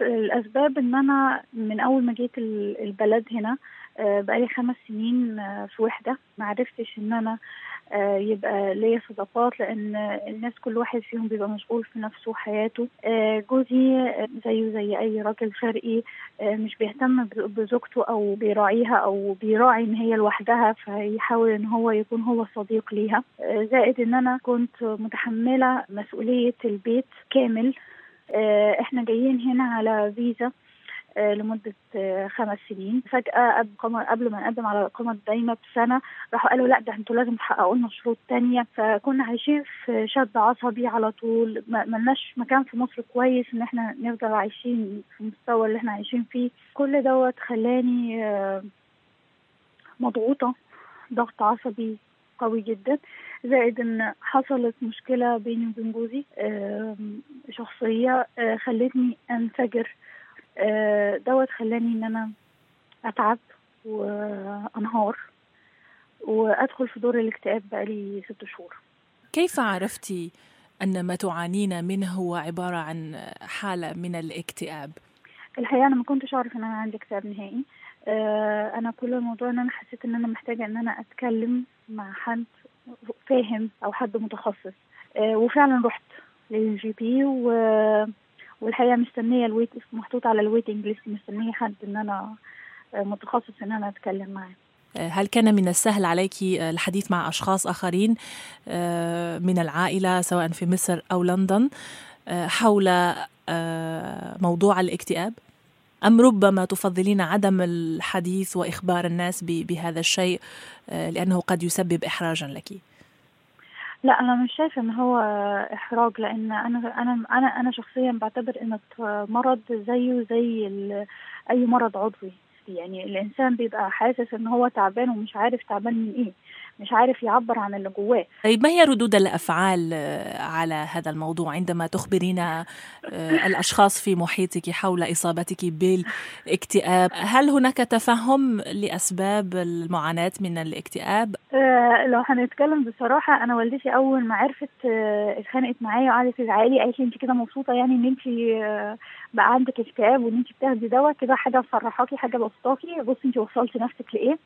الاسباب ان انا من اول ما جيت البلد هنا بقالي خمس سنين في وحده ما عرفتش ان انا يبقى ليا صداقات لان الناس كل واحد فيهم بيبقى مشغول في نفسه وحياته جوزي زيه زي اي راجل شرقي مش بيهتم بزوجته او بيراعيها او بيراعي ان هي لوحدها فيحاول ان هو يكون هو صديق ليها زائد ان انا كنت متحمله مسؤوليه البيت كامل احنا جايين هنا على فيزا لمدة خمس سنين فجأة قبل ما نقدم على الإقامة الدايمة بسنة راحوا قالوا لا ده انتوا لازم تحققوا لنا شروط تانية فكنا عايشين في شد عصبي على طول ما لناش مكان في مصر كويس ان احنا نفضل عايشين في المستوى اللي احنا عايشين فيه كل دوت خلاني مضغوطة ضغط عصبي قوي جدا زائد ان حصلت مشكلة بيني وبين جوزي شخصية خلتني انفجر دوت خلاني ان انا اتعب وانهار وادخل في دور الاكتئاب بقالي ست شهور كيف عرفتي ان ما تعانين منه هو عباره عن حاله من الاكتئاب الحقيقه انا ما كنتش اعرف ان انا عندي اكتئاب نهائي انا كل الموضوع ان انا حسيت ان انا محتاجه ان انا اتكلم مع حد فاهم او حد متخصص وفعلا رحت للجي بي و والحقيقه مستنيه الويت محطوط على الويتنج ليست مستنيه حد ان انا متخصص ان انا اتكلم معاه هل كان من السهل عليك الحديث مع اشخاص اخرين من العائله سواء في مصر او لندن حول موضوع الاكتئاب ام ربما تفضلين عدم الحديث واخبار الناس بهذا الشيء لانه قد يسبب احراجا لك لا انا مش شايفه ان هو احراج لان انا انا انا انا شخصيا بعتبر ان مرض زيه زي اي مرض عضوي يعني الانسان بيبقى حاسس ان هو تعبان ومش عارف تعبان من ايه مش عارف يعبر عن اللي جواه طيب ما هي ردود الافعال على هذا الموضوع عندما تخبرين الاشخاص في محيطك حول اصابتك بالاكتئاب هل هناك تفهم لاسباب المعاناه من الاكتئاب أه لو هنتكلم بصراحه انا والدتي اول ما عرفت أه اتخانقت معايا وقعدت تزعلي لي قالت لي انت كده مبسوطه يعني ان انت أه بقى عندك اكتئاب وان انت بتاخدي دواء كده حاجه مفرحاكي حاجه بسطاكي بصي انت وصلتي نفسك لايه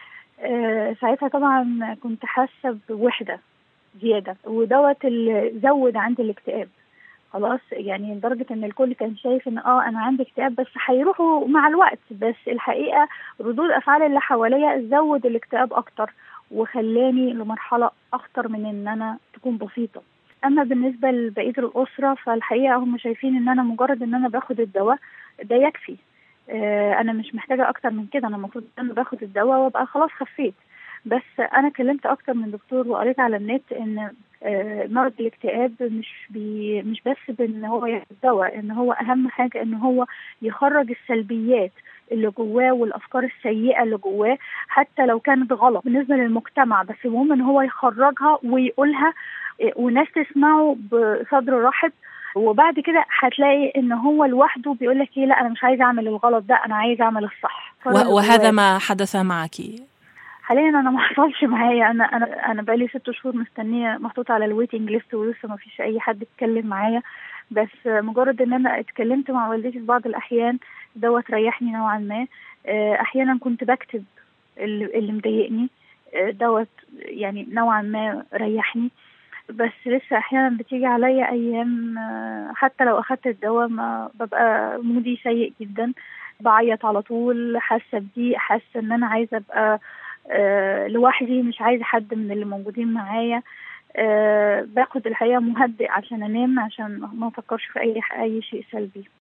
آه ساعتها طبعا كنت حاسه بوحده زياده ودوت اللي زود عندي الاكتئاب خلاص يعني لدرجه ان الكل كان شايف ان اه انا عندي اكتئاب بس هيروحوا مع الوقت بس الحقيقه ردود افعال اللي حواليا زود الاكتئاب اكتر وخلاني لمرحله اخطر من ان انا تكون بسيطه اما بالنسبه لبقيه الاسره فالحقيقه هم شايفين ان انا مجرد ان انا باخد الدواء ده يكفي انا مش محتاجه اكتر من كده انا المفروض ان باخد الدواء وابقى خلاص خفيت بس انا كلمت اكتر من دكتور وقريت على النت ان مرض الاكتئاب مش بي مش بس بان هو ياخد دواء ان هو اهم حاجه ان هو يخرج السلبيات اللي جواه والافكار السيئه اللي جواه حتى لو كانت غلط بالنسبه للمجتمع بس المهم ان هو يخرجها ويقولها وناس تسمعه بصدر رحب وبعد كده هتلاقي ان هو لوحده بيقول لك ايه لا انا مش عايز اعمل الغلط ده انا عايز اعمل الصح وهذا ما حدث معك حاليا انا ما حصلش معايا انا انا انا بقالي ست شهور مستنيه محطوطه على الويتنج ليست ولسه ما فيش اي حد اتكلم معايا بس مجرد ان انا اتكلمت مع والدتي في بعض الاحيان دوت ريحني نوعا ما احيانا كنت بكتب اللي مضايقني دوت يعني نوعا ما ريحني بس لسه احيانا بتيجي عليا ايام حتى لو اخدت الدواء ما ببقى مودي سيء جدا بعيط على طول حاسه بضيق حاسه ان انا عايزه ابقى لوحدي مش عايزه حد من اللي موجودين معايا باخد الحقيقه مهدئ عشان انام عشان ما افكرش في اي اي شيء سلبي